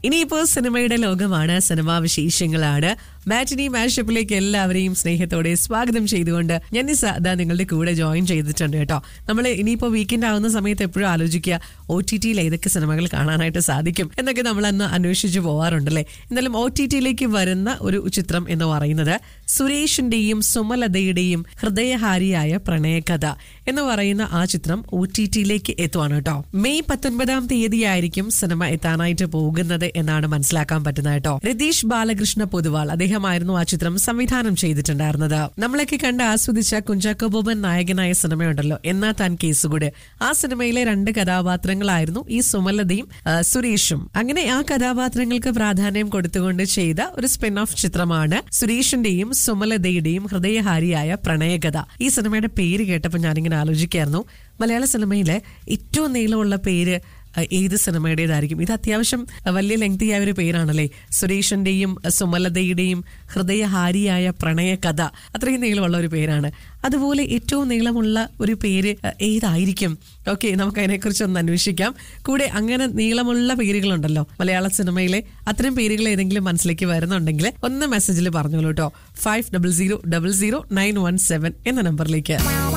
ഇനിയിപ്പോ സിനിമയുടെ ലോകമാണ് സിനിമാ വിശേഷങ്ങളാണ് മാറ്റിനി മാഷപ്പിലേക്ക് എല്ലാവരെയും സ്നേഹത്തോടെ സ്വാഗതം ചെയ്തുകൊണ്ട് ഞാൻ നിസ അതാ നിങ്ങളുടെ കൂടെ ജോയിൻ ചെയ്തിട്ടുണ്ട് കേട്ടോ നമ്മൾ ഇനിയിപ്പോ വീക്കെൻഡ് ആവുന്ന സമയത്ത് എപ്പോഴും ആലോചിക്കുക ഒ ടി ടിയിൽ ഏതൊക്കെ സിനിമകൾ കാണാനായിട്ട് സാധിക്കും എന്നൊക്കെ നമ്മൾ അന്ന് അന്വേഷിച്ചു പോവാറുണ്ടല്ലേ എന്നാലും ഒ ടി ടിയിലേക്ക് വരുന്ന ഒരു ചിത്രം എന്ന് പറയുന്നത് സുരേഷിന്റെയും സുമലതയുടെയും ഹൃദയഹാരിയായ പ്രണയകഥ എന്ന് പറയുന്ന ആ ചിത്രം ഒ ടി ടിയിലേക്ക് എത്തുവാണ് കേട്ടോ മെയ് പത്തൊൻപതാം തീയതിയായിരിക്കും സിനിമ എത്താനായിട്ട് പോകുന്നത് എന്നാണ് മനസ്സിലാക്കാൻ പറ്റുന്നത് കേട്ടോ രതീഷ് ബാലകൃഷ്ണ പൊതുവാൾ അദ്ദേഹമായിരുന്നു ആ ചിത്രം സംവിധാനം ചെയ്തിട്ടുണ്ടായിരുന്നത് നമ്മളൊക്കെ കണ്ട് ആസ്വദിച്ച കുഞ്ചാക്കോ ബോബൻ നായകനായ സിനിമയുണ്ടല്ലോ എന്നാ താൻ കേസുകൂടെ ആ സിനിമയിലെ രണ്ട് കഥാപാത്രങ്ങളായിരുന്നു ഈ സുമലതയും ആ, സുരേഷും അങ്ങനെ ആ കഥാപാത്രങ്ങൾക്ക് പ്രാധാന്യം കൊടുത്തുകൊണ്ട് ചെയ്ത ഒരു സ്പിൻ ഓഫ് ചിത്രമാണ് സുരേഷിന്റെയും സുമലതയുടെയും ഹൃദയഹാരിയായ പ്രണയകഥ ഈ സിനിമയുടെ പേര് കേട്ടപ്പോൾ ഞാനിങ്ങനെ ആലോചിക്കായിരുന്നു മലയാള സിനിമയിലെ ഏറ്റവും നീളമുള്ള പേര് അഹ് ഏത് സിനിമയുടേതായിരിക്കും ഇത് അത്യാവശ്യം അഹ് വലിയ ലെങ്തിയായ ഒരു പേരാണല്ലേ സുരേഷിന്റെയും അഹ് സുമലതയുടെയും ഹൃദയഹാരിയായ പ്രണയകഥ അത്രയും നീളമുള്ള ഒരു പേരാണ് അതുപോലെ ഏറ്റവും നീളമുള്ള ഒരു പേര് അഹ് ഏതായിരിക്കും ഓക്കെ നമുക്ക് അതിനെക്കുറിച്ച് ഒന്ന് അന്വേഷിക്കാം കൂടെ അങ്ങനെ നീളമുള്ള പേരുകളുണ്ടല്ലോ മലയാള സിനിമയിലെ അത്തരം പേരുകൾ ഏതെങ്കിലും മനസ്സിലേക്ക് വരുന്നുണ്ടെങ്കിൽ ഒന്ന് മെസ്സേജിൽ പറഞ്ഞോളൂ കേട്ടോ five double zero double zero nine one seven എന്ന നമ്പറിലേക്ക്